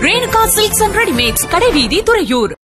Renuka silks and readymades கடைவீதி துறையூர்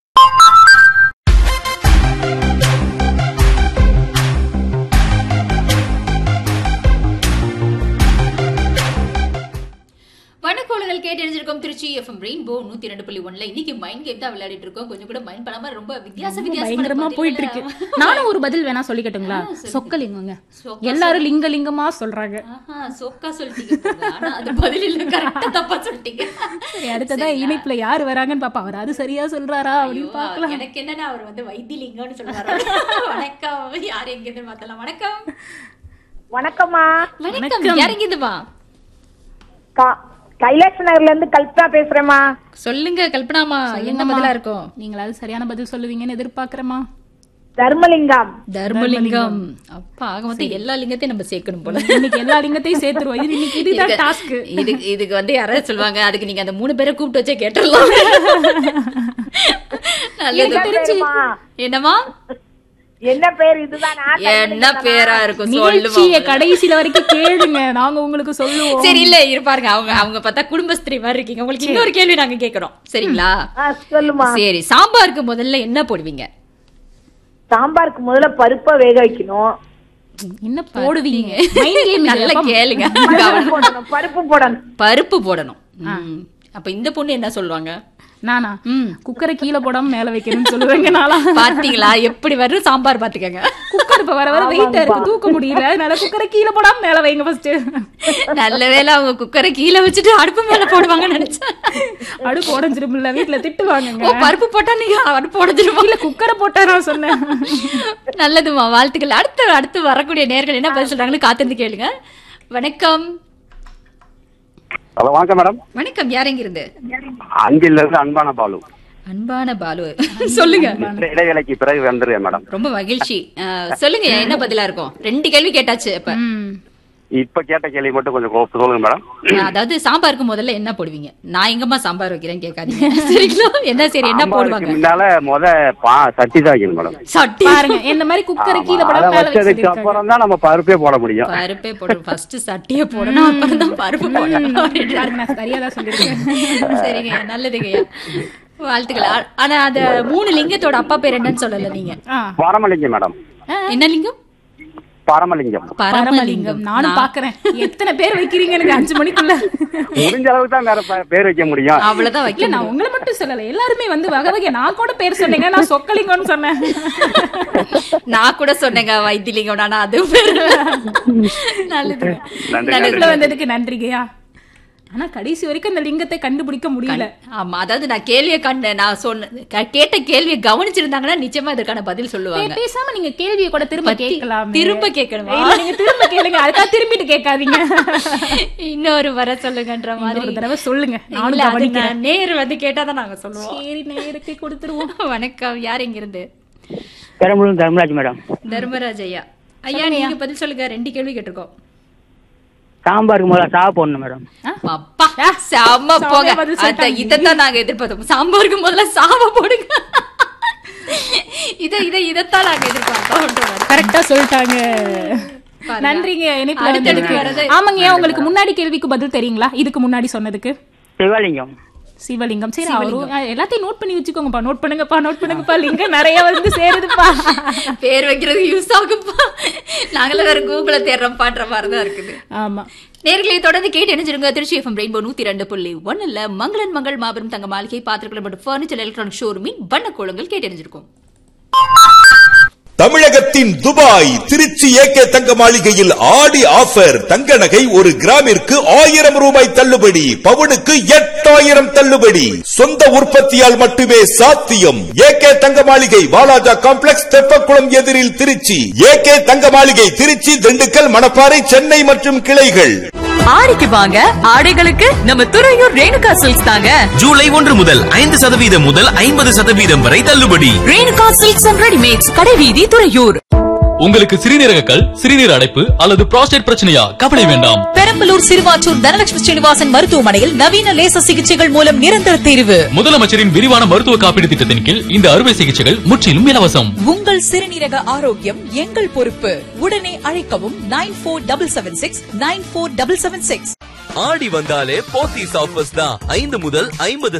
வணக்கோளுகள் கேட்டு எழுந்திருக்கோம் Trichy FM rainbow நூத்தி ரெண்டு புள்ளி ஒன்ல இன்னைக்கு மைண்ட் கேம் தான் விளையாடிட்டு இருக்கோம் கொஞ்சம் கூட மைண்ட் பண்ணாம ரொம்ப வித்தியாச வித்தியாசமான பயங்கரமா பதில்களை- போயிட்டு இருக்கு நானும் ஒரு பதில் வேணா சொல்லிக்கட்டுங்களா சொக்கலிங்கங்க சொக்க எல்லாரும் லிங்க லிங்கமா சொல்றாங்க ஆஹா, சொக்கா சொல்லிட்டீங்க போங்க. ஆனா அது பதில் இல்ல கரெக்டா தப்பா சொல்லிட்டீங்க சரி அடுத்ததா இணைப்புல யாரு வராங்கன்னு பாப்பா அவர் அது சரியா சொல்றாரா அப்படின்னு ஐயோ, பாக்கலாம் எனக்கு என்னன்னா அவர் வந்து வைத்திலிங்கம்னு சொல்றாரு வணக்கம் யார் எங்க இருந்து மாத்தலாம் வணக்கம் வணக்கம்மா வணக்கம் யார் எங்க இருந்துமா கா- கைலாஷ் நகர்ல இருந்து கல்பனா பேசுறேம்மா சொல்லுங்க கல்பனாமா என்ன பதிலா இருக்கும் நீங்களாவது சரியான பதில் சொல்லுவீங்கன்னு எதிர்பார்க்கறேமா தர்மலிங்கம் தர்மலிங்கம் அப்பா ஆக மொத்தம் எல்லா லிங்கத்தையும் நம்ம சேர்க்கணும் போல இன்னைக்கு எல்லா லிங்கத்தையும் சேர்த்துருவோம் இது இன்னைக்கு இதுதான் டாஸ்க் இது இதுக்கு வந்து யாராவது சொல்லுவாங்க அதுக்கு நீங்க அந்த மூணு பேரை கூப்பிட்டு வச்சே கேட்டுடலாம் நல்லது பேருமா? என்னமா என்ன பேர் இதுதான் நான் என்ன பேரா இருக்கும் சொல்லுமா நிகழ்ச்சிய கடைசியில வரைக்கும் கேளுங்க நாங்க உங்களுக்கு சொல்லுவோம் சரி இல்ல இருப்பாருங்க அவங்க அவங்க பார்த்தா குடும்பஸ்திரி மாதிரி இருக்கீங்க உங்களுக்கு இன்னொரு கேள்வி நாங்க கேக்குறோம் சரிங்களா ஆ, சொல்லுமா சரி சாம்பாருக்கு முதல்ல என்ன போடுவீங்க சாம்பாருக்கு முதல்ல பருப்பை வேக வைக்கணும் என்ன போடுவீங்க Mind game நல்ல இல்லப்பா. கேளுங்க பருப்பு போடணும் பருப்பு போடணும் பருப்பு போடணும் ம். அப்ப இந்த பொண்ணு என்ன சொல்லுவாங்க நானா ம். குக்கரை கீழே போடாம மேல வைக்கணும்னு சொல்லுவேங்க நாளா பாத்தீங்களா எப்படி வரும் சாம்பார் பாத்துக்கங்க குக்கர் இப்ப வர வர வெயிட்டா இருக்கு தூக்க முடியல அதனால குக்கரை கீழே போடாம மேல வைங்க ஃபர்ஸ்ட் நல்ல வேளை அவங்க குக்கரை கீழே வச்சுட்டு அடுப்பு மேல போடுவாங்கன்னு நினைச்சேன் அடுப்பு உடஞ்சிருமில்ல வீட்டுல திட்டுவாங்கங்க ஓ பருப்பு போட்டா நீங்க அடுப்பு உடஞ்சிருமா இல்ல குக்கரை போட்டா நான் சொன்னேன் நல்லதுமா வாழ்த்துக்கள் அடுத்து அடுத்து வரக்கூடிய நேர்கள் என்ன பதில் சொல்றாங்கன்னு காத்திருந்து கேளுங்க வணக்கம் ஹலோ வணக்கம் மேடம் வணக்கம் யார் எங்க இருந்து அஞ்சில இருந்து அன்பான பாலு அன்பான பாலு சொல்லுங்க இந்த இடைவேளைக்கு பிறகு வந்துருவேன் மேடம் ரொம்ப மகிழ்ச்சி அஹ், சொல்லுங்க என்ன பதிலா இருக்கும் ரெண்டு கேள்வி கேட்டாச்சு இப்ப ம். இப்ப கேட்ட கேள்வி மட்டும் கொஞ்சம் கோ- சொல்லுங்க மேடம் அதாவது சாம்பாருக்கு முதல்ல என்ன போடுவீங்க நான் எங்கம்மா சாம்பார் வைக்கிறேன் கேட்காதீங்க சரிங்களா என்ன சரி என்ன சாம்பாருக்கு போடுவாங்க முன்னால முத பா சட்டி தான் வைக்கணும் மேடம் சட்டி பாருங்க இந்த மாதிரி குக்கரை கீழே அதை போடாம மேல வைக்க வச்சதுக்கு சொல்லிருக்காங்க. அப்புறம் தான் நம்ம பருப்பே போட முடியும் பருப்பே போடணும் ஃபர்ஸ்ட் சட்டியை போடணும் அப்புறம் தான் பருப்பு போடணும் பாருங்க, நான் சரியா தான் சொல்லிருக்கேன் சரிங்க நல்லதுங்கய்யா வாழ்த்துக்கள் ஆ- ஆனா அந்த மூணு லிங்கத்தோட அப்பா பேர் என்னன்னு சொல்லல நீங்க ஆ, பரமலிங்கம் மேடம் என்ன லிங்கம் பரமலிங்கம் பரமலிங்கம் நானும் பாக்குறேன் எத்தனை பேர் வைக்கிறீங்க எனக்கு அஞ்சு மணிக்குள்ள முடிஞ்ச அளவுக்கு தான் வேற ப- பேர் வைக்க முடியும் அவ்வளவுதான் இல்ல வைக்க நான் உங்களை மட்டும் சொல்லல எல்லாருமே வந்து வகை வகை நான் கூட பேர் சொன்னீங்க நான் சொக்கலிங்கம்னு சொன்னேன் நான் கூட சொன்னேங்க வைத்திலிங்கம் ஆனா அது பேரு நல்லது நன்றி, நடுவுல வந்ததுக்கு நன்றிங்கய்யா ஆனா கடைசி வரைக்கும் அந்த லிங்கத்தை கண்டுபிடிக்க முடியல ஆமா அதாவது நான் கேள்வியை கண்ட நான் சொன்ன க- கேட்ட கேள்வியை கவனிச்சிருந்தாங்கன்னா நிச்சயமா இதற்கான பதில் சொல்லுவாங்க பேசாம நீங்க கேள்வியை கூட திரும்ப பத்தி- கேட்கலாம் திரும்ப கேட்கணுமா? நீங்க திரும்ப கேளுங்க அதுக்காக திரும்பிட்டு கேட்காதீங்க இன்னொரு வர சொல்லுங்கன்ற மாதிரி ஒரு தடவை சொல்லுங்க நானும் இல்ல, அது கவனிக்கிறேன் நான் நேர் வந்து கேட்டாதான் நாங்க சொல்லுவோம் சரி நேருக்கு கொடுத்துருவோம் வணக்கம் யார் இங்க இருந்து பெரம்பலூர் தர்மராஜ் மேடம் தர்மராஜ் ஐயா ஐயா நீங்க பதில் சொல்லுங்க ரெண்டு கேள்வி கேட்டிருக்கோம் சாம்பாருக்கு முதல்ல சாவை போடணும் மேடம் அப்பா செம்ம சாவே போங்க பதில் அத சொல்லிட்டாங்க. இதத்தான் நாங்க எதிர்பார்த்தோம் சாம்பாருக்கு முதல்ல சாவ போடுங்க இத இத இதத்தான் நாங்க எதிர்பார்த்தோம் கரெக்டா சொல்லிட்டாங்க பாருங்க. நன்றிங்க இணைப்புல அடுத்தடுத்து வந்ததுக்கு. வரது- ஆமாங்க ஏன் உங்களுக்கு முன்னாடி கேள்விக்கு பதில் தெரியுங்களா இதுக்கு முன்னாடி சொன்னதுக்கு சிவலிங்கம் சிவலிங்கம் சரி அவரும் அஹ், எல்லாத்தையும் நோட் பண்ணி வச்சுக்கோங்கப்பா நோட் பண்ணுங்கப்பா நோட் பண்ணுங்கப்பா லிங்கம் நிறைய வந்து சேருதுப்பா பேர் வைக்கிறது யூஸ் ஆகுப்பா நாங்களும் வேற கூகுள தேடுறோம் பாடுற மாதிரி தான் இருக்குது ஆமா நேர்களை தொடர்ந்து கேட்டு இணைஞ்சிருங்க திருச்சி எஃப்எம் ரெயின்போ நூத்தி ரெண்டு புள்ளி ஒண்ணுல மங்களன் மங்கள் மாபெரும் தங்க மாளிகை பாத்திரங்கள் மற்றும் பர்னிச்சர் எலக்ட்ரானிக் ஷோரூமின் வண்ண கோலங்கள் கேட்டு இணைஞ்சிருக்கும் தமிழகத்தின் துபாய் திருச்சி ஏகே தங்க மாளிகையில் ஆடி ஆஃபர் தங்க நகை ஒரு கிராமிற்கு ஆயிரம் ரூபாய் தள்ளுபடி பவுனுக்கு எட்டாயிரம் தள்ளுபடி சொந்த உற்பத்தியால் மட்டுமே சாத்தியம் ஏகே தங்க மாளிகை வாலாஜா காம்ப்ளெக்ஸ் தெப்பக்குளம் எதிரில் திருச்சி ஏகே தங்க மாளிகை திருச்சி திண்டுக்கல் மணப்பாறை சென்னை மற்றும் கிளைகள் ஆடிக்கு வாங்க ஆடைகளுக்கு நம்ம துறையூர் ரேணுகா சில்க்ஸ் தாங்க ஜூலை ஒன்று முதல் ஐந்து சதவீதம் முதல் ஐம்பது சதவீதம் வரை தள்ளுபடி ரேணுகா சில்க்ஸ் அண்ட் ரெடிமேட்ஸ் கடைவீதி துறையூர் உங்களுக்கு சிறுநீரக கல் சிறுநீர் அடைப்பு அல்லது புரோஸ்டேட் பிரச்சனையா கவலை வேண்டாம் பெரம்பலூர் சிறுவாச்சூர் தனலட்சுமி ஸ்ரீனிவாசன் மருத்துவமனையில் நவீன லேசர் சிகிச்சைகள் மூலம் நிரந்தர தீர்வு முதலமைச்சரின் விரிவான மருத்துவ காப்பீடு திட்டத்தின் கீழ் இந்த அறுவை சிகிச்சைகள் முற்றிலும் இலவசம் உங்கள் சிறுநீரக ஆரோக்கியம் எங்கள் பொறுப்பு உடனே அழைக்கவும் nine four double seven six nine four double seven six ஆடி வந்தாலே போத்தீஸ் ஆஃபர்ஸ் தான் ஐந்து முதல் ஐம்பது